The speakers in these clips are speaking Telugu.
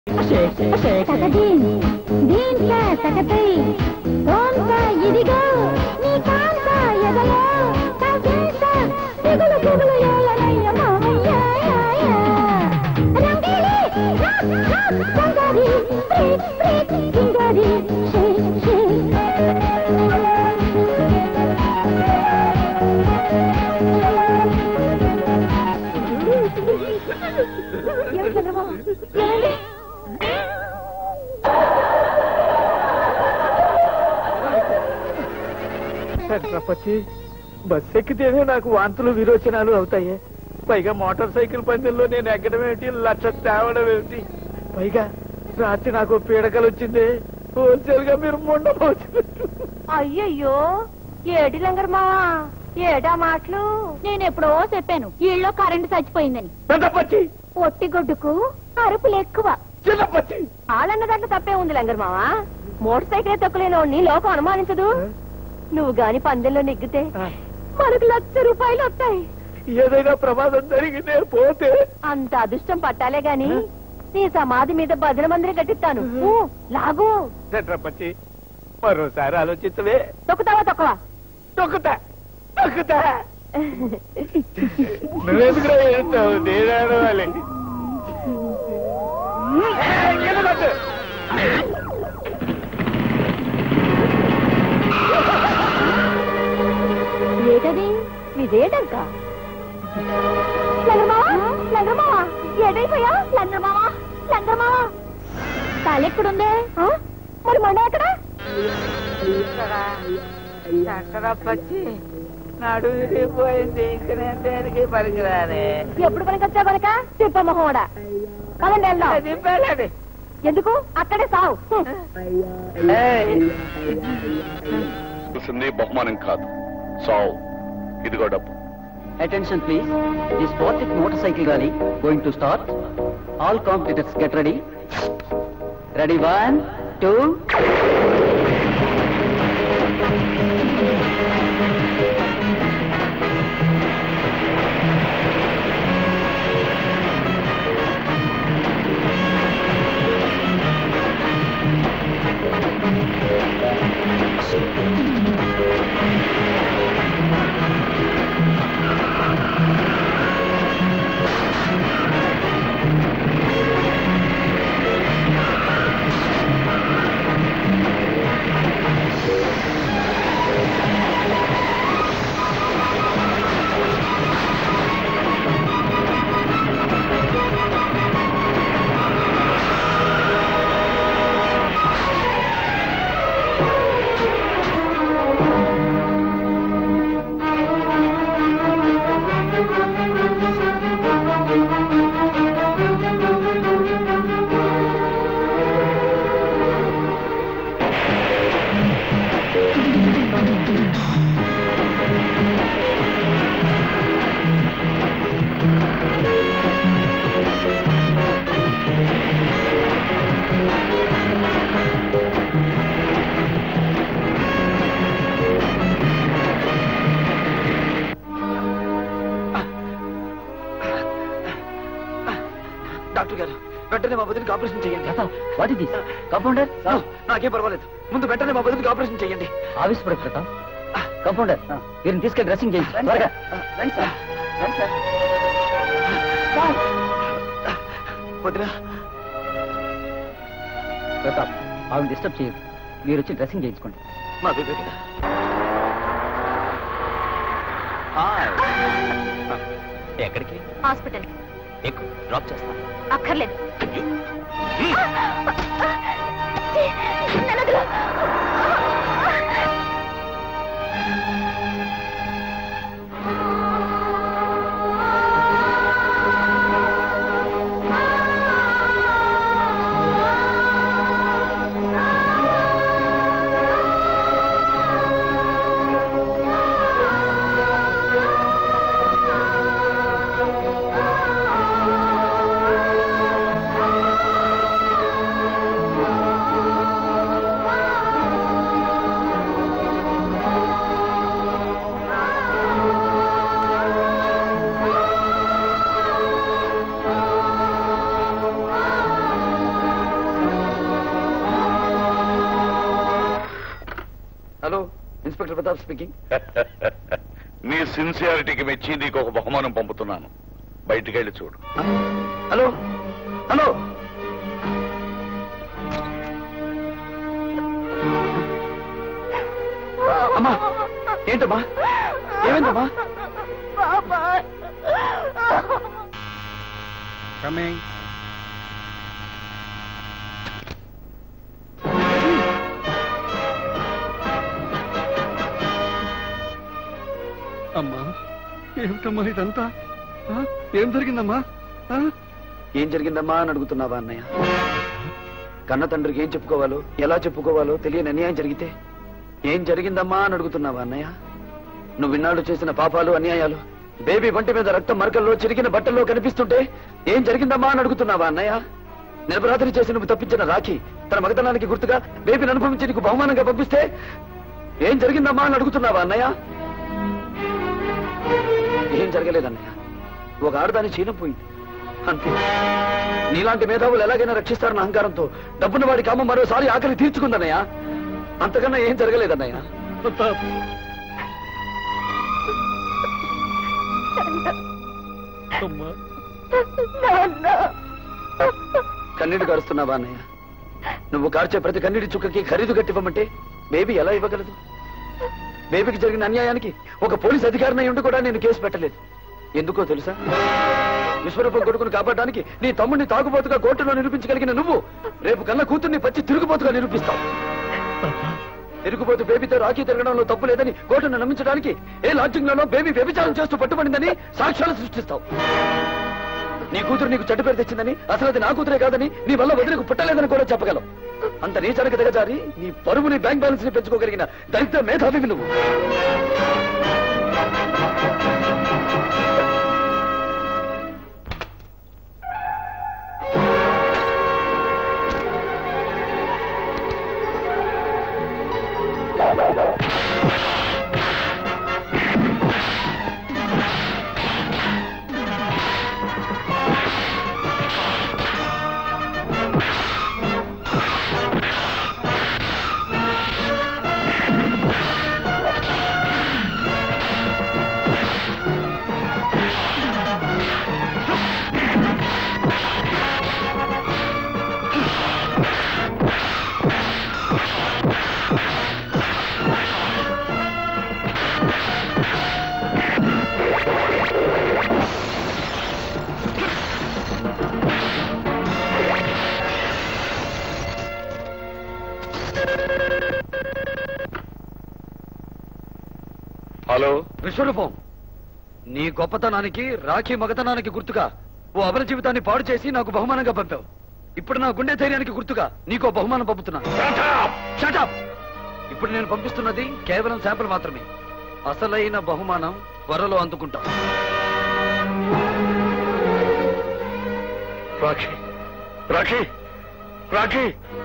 తగదీన్ దీంట్లో తగదై తోంత ఇదిగో నీ కాంత ఎదలో తగేత దిగులు దిగులు ఏలనయ్య మామయ్య రంగేలి సంగారి ప్రీత్ ప్రీత్ సింగారి షే షే ప్రపంచి బస్ ఎక్కితేనే నాకు వాంతులు విరోచనాలు అవుతాయి పైగా మోటార్ సైకిల్ పందెంలో నేను ఎక్కడం ఏమిటి లక్ష తేవడం ఏమిటి పైగా రాత్రి నాకు పీడకలు వచ్చింది హోల్సేల్ గా మీరు ముండపోవచ్చు అయ్యయ్యో ఏడి లంగర్ మావా ఏడా మాటలు నేను ఎప్పుడో చెప్పాను ఇళ్ళలో కరెంటు చచ్చిపోయిందని పెద్దపచ్చి పొట్టి గొడ్డుకు అరుపులు ఎక్కువ చిన్నపచ్చి ఆళ్ళన్న దాంట్లో తప్పే ఉంది లంగర్ మావా మోటార్ సైకిల్ తొక్కలేని లోకం అనుమానించదు నువ్వు గాని పందెంలో నెగ్గితే మనకు లక్ష రూపాయలు వస్తాయి ఏదైనా ప్రమాదం జరిగితే పోతే అంత అదృష్టం పట్టాలే గాని నీ సమాధి మీద భజన మందిరం కట్టిస్తాను ఊ, లాగు చిన్నపచ్చి మరోసారి ఆలోచించవే తొక్కుతావా తొక్కవా తొక్కుతా తొక్కుతా నువ్వెందుకు ఏడుస్తావు నేను ఆడవాలి ఏయ్, కింద కొట్టు. ఏటది ఇదేటంక లంగమావా లంగమావా ఏటైపోయా లంగమావా లంగమావా తాలెక్కడుందే ఆ? మరి మండ ఎక్కడ చక్కరప్పచ్చి నడు విరిగిపోయింది ఇంక నేను దేనికి పనికిరానే ఎప్పుడు పనికొచ్చా కనుక తిప్ప మొహోడా కదండి వెళ్దాం దింపాలండి ఎందుకు అక్కడే సావు హ్మ్. చూసింది బహుమానం కాదు సావు ఇదిగో డబ్బు attention please the spastic motorcycle rally going to start all competitors get ready ready one two doctor గారు వెంటనే మా బదులుకి ఆపరేషన్ చేయండి వాట్ ఇది కంపౌండర్ నాకేం పర్వాలేదు ముందు వెంటనే మా బదులుకి ఆపరేషన్ చేయండి ఆవిష్పడ ప్రతాప్ కంపౌండర్ వీరిని తీసుకెళ్ళి డ్రెస్సింగ్ చేయించు త్వరగా వదినా ప్రతాప్ ఆవిడ డిస్టర్బ్ చేయదు మీరు వచ్చి డ్రెస్సింగ్ చేయించుకోండి మా వివేక ఎక్కడికి హాస్పిటల్ ఎక్కువ డ్రాప్ చేస్తాను అక్కర్లేదు నన్ను వదిలు. ఆ ఇన్స్పెక్టర్ ప్రతాప్ స్పీకింగ్ నీ సిన్సియారిటీకి మెచ్చి నీకు ఒక బహుమానం పంపుతున్నాను బయటికి వెళ్ళి చూడు హలో హలో అమ్మా ఏంటమ్మా ఏమైందమ్మా కమింగ్ అమ్మా ఏమిటమ్మా ఇదంతా ఆ? ఏం జరిగిందమ్మా ఆ? ఏం జరిగిందమ్మా అని అడుగుతున్నావా అన్నయ్య కన్న తండ్రికి ఏం చెప్పుకోవాలో ఎలా చెప్పుకోవాలో తెలియని అన్యాయం జరిగితే ఏం జరిగిందమ్మా అని అడుగుతున్నావా అన్నయ్య నువ్వు ఇన్నాళ్ళు చేసిన పాపాలు అన్యాయాలు బేబీ వంటి మీద రక్తం మరకల్లో చిరిగిన బట్టల్లో కనిపిస్తుంటే ఏం జరిగిందమ్మా అని అడుగుతున్నావా అన్నయ్య నిరపరాధిని చేసి నువ్వు తప్పించిన రాఖీ తన మగతనానికి గుర్తుగా బేబీని అనుభవించి నీకు బహుమానంగా పంపిస్తే ఏం జరిగిందమ్మా అని అడుగుతున్నావా అన్నయ్య ఏం జరగలేదన్నయ్య ఒక ఆడదాని చీనం పోయింది అంతే నీలాంటి మేధావులు ఎలాగైనా రక్షిస్తారన్న అహంకారంతో డబ్బున్న వాడి కామ మరోసారి ఆకలి తీర్చుకుందన్నయ్య అంతకన్నా ఏం జరగలేదన్నయ్య ప్రతాప్ అమ్మా కన్నీడు కారుస్తున్నావా అన్నయ్య నువ్వు కార్చే ప్రతి కన్నీటి చుక్కకి ఖరీదు కట్టివ్వమంటే బేబీ ఎలా ఇవ్వగలదు బేబీకి జరిగిన అన్యాయానికి ఒక పోలీస్ అధికారిని ఉండి కూడా నేను కేసు పెట్టలేదు ఎందుకో తెలుసా విశ్వరూపం కొడుకును కాపాడడానికి నీ తమ్ముడిని తాగుబోతుగా కోర్టులో నిరూపించగలిగిన నువ్వు రేపు కన్న కూతుర్ని పచ్చి తిరుగుబోతుగా నిరూపిస్తావు తిరుగుబోతు బేబీతో రాఖీ తిరగడంలో తప్పు లేదని కోర్టును నమ్మించడానికి ఏ లాడ్జింగ్లోనో బేబీ వ్యభిచారం చేస్తూ పట్టుబడిందని సాక్ష్యాలు సృష్టిస్తావు నీ కూతురు నీకు చెడ్డ పేరు తెచ్చిందని అసలు అది నా కూతురే కాదని నీ వల్ల వదిలకు పుట్టలేదని కూడా చెప్పగలవు అంత నీచానికి దిగజారి నీ పరువుని బ్యాంక్ బ్యాలెన్స్ ని పెంచుకోగలిగిన దరిద్ర మేధావివి నువ్వు హలో విశ్వరూపం నీ గొప్పతనానికి రాఖీ మగతనానికి గుర్తుగా ఓ అబల జీవితాన్ని పాడు చేసి నాకు బహుమానంగా పంపావు ఇప్పుడు నా గుండె ధైర్యానికి గుర్తుగా నీకో బహుమానం పంపుతున్నా Shut up! ఇప్పుడు నేను పంపిస్తున్నది కేవలం శాంపుల్ మాత్రమే అసలైన బహుమానం త్వరలో అందుకుంటాం రాఖీ రాఖీ రాఖీ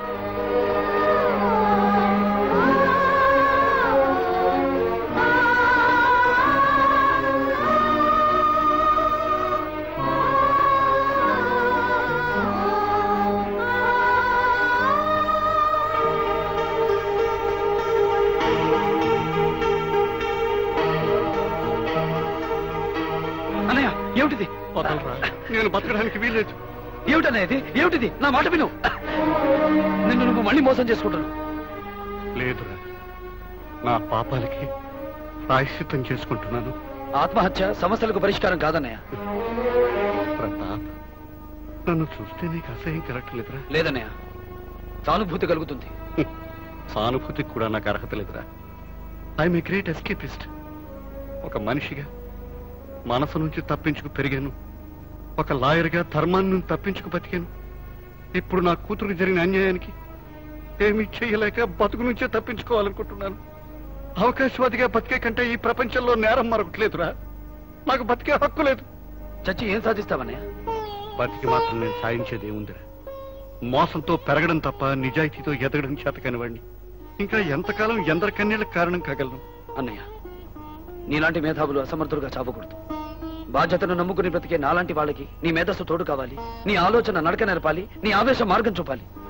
అన్నయ్య ఏమిటిది వదలరా నేను బతకడానికి వీల్లేదు ఏమిటన్నయ్య ఇది ఏమిటిది నా మాట విను నిన్ను నువ్వు మళ్ళీ మోసం చేసుకుంటాను లేదురా నా పాపాలకి ప్రాయశ్చిత్తం చేసుకుంటున్నాను ఆత్మహత్య సమస్యలకు పరిష్కారం కాదన్నయ్య ప్రతాప్ నన్ను చూస్తే నీకు అసహ్యం కలగట్లేదురా లేదన్నయ్య సానుభూతి కలుగుతుంది సానుభూతికి కూడా నాకు అర్హత లేదురా ఐఎమ్ ఏ గ్రేట్ ఎస్కేపిస్ట్ ఒక మనిషిగా మనసు నుంచి తప్పించుకు పెరిగాను ఒక లాయర్గా ధర్మాన్ని నుంచి తప్పించుకు బతికాను ఇప్పుడు నా కూతురుకు జరిగిన అన్యాయానికి ఏమీ చేయలేక బతుకు నుంచే తప్పించుకోవాలనుకుంటున్నాను అవకాశవాదిగా బతికే కంటే ఈ ప్రపంచంలో నేరం మరొకట్లేదురా నాకు బతికే హక్కు లేదు చచ్చి ఏం సాధిస్తావన్నయ్య బతికి మాత్రం నేను సాధించేది ఏముందిరా మోసంతో పెరగడం తప్ప నిజాయితీతో ఎదగడం చేతకాని వాడిని ఇంకా ఎంతకాలం ఎందరి కన్నీళ్ళకి కారణం కాగలను అన్నయ్య నీలాంటి మేధావులు అసమర్థులుగా చావకూడదు బాధ్యతను నమ్ముకుని బ్రతికే నాలాంటి వాళ్ళకి నీ మేధస్సు తోడు కావాలి నీ ఆలోచన నడక నేర్పాలి నీ ఆవేశం మార్గం చూపాలి